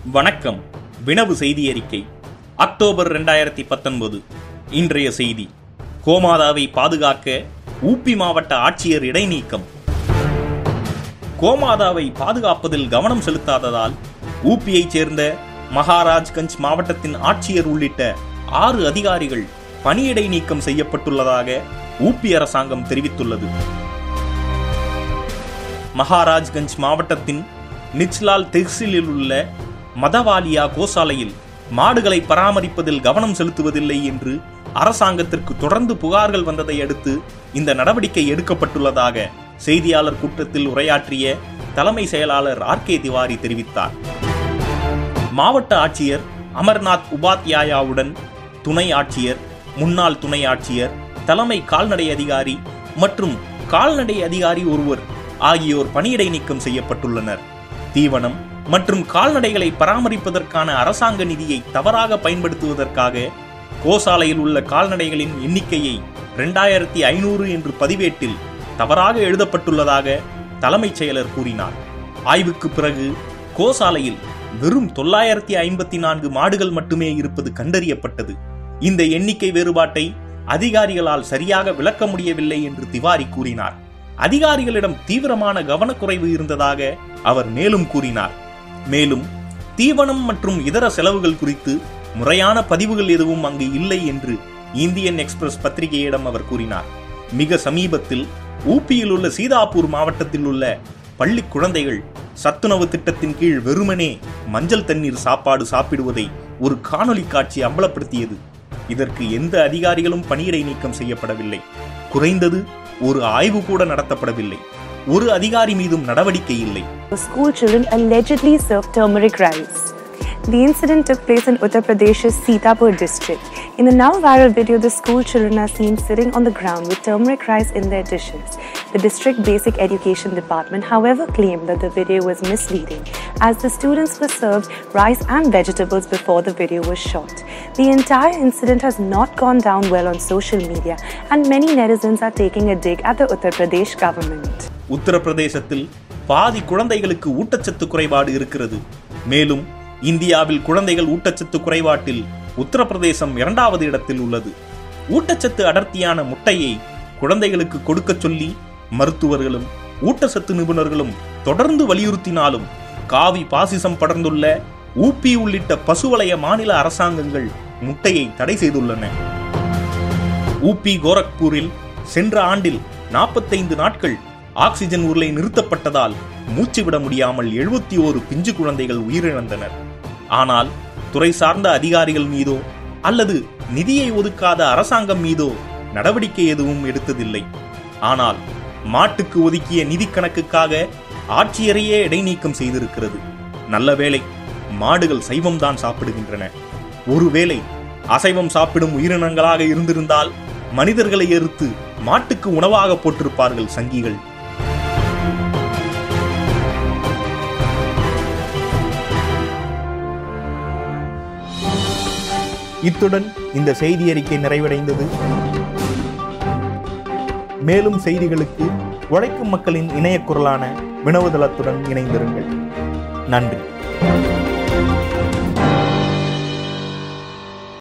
வணக்கம் வினவு செய்தி அறிக்கை அக்டோபர் ரெண்டாயிரத்தி பத்தொன்பது இன்றைய செய்தி கோமாதாவை பாதுகாக்க ஊப்பி மாவட்ட ஆட்சியர் இடைநீக்கம் கோமாதாவை பாதுகாப்பதில் கவனம் செலுத்தாததால் ஊப்பியைச் சேர்ந்த மகாராஜ்கஞ்ச் மாவட்டத்தின் ஆட்சியர் உள்ளிட்ட ஆறு அதிகாரிகள் பணியிடை நீக்கம் செய்யப்பட்டுள்ளதாக ஊப்பி அரசாங்கம் தெரிவித்துள்ளது மகாராஜ்கஞ்ச் மாவட்டத்தின் நிச்லால் தெஹ்சிலில் உள்ள மதவாலியா கோசாலையில் மாடுகளை பராமரிப்பதில் கவனம் செலுத்துவதில்லை என்று அரசாங்கத்திற்கு தொடர்ந்து புகார்கள் வந்ததை அடுத்து இந்த நடவடிக்கை எடுக்கப்பட்டுள்ளதாக செய்தியாளர் கூட்டத்தில் உரையாற்றிய தலைமை செயலாளர் ஆர் கே திவாரி தெரிவித்தார் மாவட்ட ஆட்சியர் அமர்நாத் உபாத்யாயாவுடன் துணை ஆட்சியர் முன்னாள் துணை ஆட்சியர் தலைமை கால்நடை அதிகாரி மற்றும் கால்நடை அதிகாரி ஒருவர் ஆகியோர் பணியிடை நீக்கம் செய்யப்பட்டுள்ளனர் தீவனம் மற்றும் கால்நடைகளை பராமரிப்பதற்கான அரசாங்க நிதியை தவறாக பயன்படுத்துவதற்காக கோசாலையில் உள்ள கால்நடைகளின் எண்ணிக்கையை இரண்டாயிரத்தி ஐநூறு என்று பதிவேட்டில் தவறாக எழுதப்பட்டுள்ளதாக தலைமைச் செயலர் கூறினார் ஆய்வுக்கு பிறகு கோசாலையில் வெறும் தொள்ளாயிரத்தி ஐம்பத்தி நான்கு மாடுகள் மட்டுமே இருப்பது கண்டறியப்பட்டது இந்த எண்ணிக்கை வேறுபாட்டை அதிகாரிகளால் சரியாக விளக்க முடியவில்லை என்று திவாரி கூறினார் அதிகாரிகளிடம் தீவிரமான கவனக்குறைவு இருந்ததாக அவர் மேலும் கூறினார் மேலும் தீவனம் மற்றும் இதர செலவுகள் குறித்து முறையான பதிவுகள் எதுவும் அங்கு இல்லை என்று இந்தியன் எக்ஸ்பிரஸ் பத்திரிகையிடம் அவர் கூறினார் மிக சமீபத்தில் ஊப்பியில் உள்ள சீதாப்பூர் மாவட்டத்தில் உள்ள பள்ளி குழந்தைகள் சத்துணவு திட்டத்தின் கீழ் வெறுமனே மஞ்சள் தண்ணீர் சாப்பாடு சாப்பிடுவதை ஒரு காணொளி காட்சி அம்பலப்படுத்தியது இதற்கு எந்த அதிகாரிகளும் பணியிடை நீக்கம் செய்யப்படவில்லை குறைந்தது ஒரு ஆய்வு கூட நடத்தப்படவில்லை ஒரு அதிகாரி மீதும் நடவடிக்கை இல்லை School children allegedly served turmeric rice. The incident took place in Uttar Pradesh's Sitapur district. In the now viral video, the school children are seen sitting on the ground with turmeric rice in their dishes. The district basic education department, however, claimed that the video was misleading as the students were served rice and vegetables before the video was shot. The entire incident has not gone down well on social media, and many netizens are taking a dig at the Uttar Pradesh government. உத்தரப்பிரதேசத்தில் பாதி குழந்தைகளுக்கு ஊட்டச்சத்து குறைபாடு இருக்கிறது மேலும் இந்தியாவில் குழந்தைகள் ஊட்டச்சத்து குறைபாட்டில் உத்தரப்பிரதேசம் இரண்டாவது இடத்தில் உள்ளது ஊட்டச்சத்து அடர்த்தியான முட்டையை குழந்தைகளுக்கு கொடுக்கச் சொல்லி மருத்துவர்களும் ஊட்டச்சத்து நிபுணர்களும் தொடர்ந்து வலியுறுத்தினாலும் காவி பாசிசம் படர்ந்துள்ள ஊப்பி உள்ளிட்ட பசுவளைய மாநில அரசாங்கங்கள் முட்டையை தடை செய்துள்ளன ஊப்பி கோரக்பூரில் சென்ற ஆண்டில் நாற்பத்தைந்து நாட்கள் ஆக்சிஜன் உருளை நிறுத்தப்பட்டதால் மூச்சு விட முடியாமல் எழுபத்தி ஓரு பிஞ்சு குழந்தைகள் உயிரிழந்தனர் ஆனால் துறை சார்ந்த அதிகாரிகள் மீதோ அல்லது நிதியை ஒதுக்காத அரசாங்கம் மீதோ நடவடிக்கை எதுவும் எடுத்ததில்லை ஆனால் மாட்டுக்கு ஒதுக்கிய நிதி கணக்குக்காக ஆட்சியரையே இடைநீக்கம் செய்திருக்கிறது நல்ல வேளை மாடுகள் சைவம்தான் சாப்பிடுகின்றன ஒருவேளை அசைவம் சாப்பிடும் உயிரினங்களாக இருந்திருந்தால் மனிதர்களை எதிர்த்து மாட்டுக்கு உணவாக போட்டிருப்பார்கள் சங்கிகள் இத்துடன் இந்த செய்தி அறிக்கை நிறைவடைந்தது மேலும் செய்திகளுக்கு உழைக்கும் மக்களின் இணைய குரலான வினவுதளத்துடன் இணைந்திருங்கள் நன்றி